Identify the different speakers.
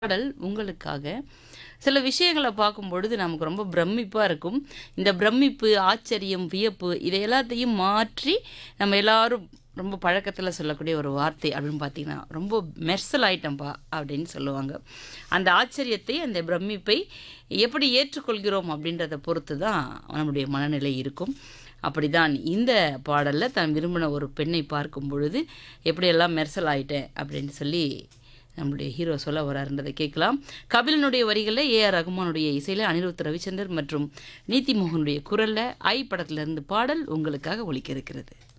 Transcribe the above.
Speaker 1: பாடல் உங்களுக்காக சில விஷயங்கள பார்க்கும்பொழுது நமக்கு ரொம்ப பிரமிப்பா இருக்கும். இந்த பிரமிப்பு, ஆச்சரியம், வியப்பு இதை எல்லாத்தையும் மாற்றி நம்ம எல்லாரும் ரொம்ப பழக்கத்துல சொல்லக்கூடிய ஒரு வார்த்தை அப்படின்னு பார்த்தீங்கன்னா, "ரொம்ப மெர்சல் ஆயிட்டேன்ப்பா" அப்படின்னு சொல்லுவாங்க. அந்த ஆச்சரியத்தை, அந்த பிரமிப்பை எப்படி ஏற்றுக்கொள்கிறோம் அப்படின்றத பொறுத்து தான் நம்முடைய மனநிலை இருக்கும். அப்படிதான் இந்த பாடல்ல தான் விரும்பின ஒரு பெண்ணை பார்க்கும் பொழுது, எப்படியெல்லாம் மெர்சல் ஆயிட்டேன் அப்படின்னு சொல்லி நம்முடைய ஹீரோ சொல்ல வராருன்றதை கேட்கலாம். கபிலனுடைய வரிகள்ல ஏ.ஆர். ரகுமானுடைய இசையில அனிருத் ரவிச்சந்தர் மற்றும் நீதி மோகனுடைய குரல்ல ஐ படத்திலிருந்து பாடல் உங்களுக்காக ஒலிக்க இருக்கிறது.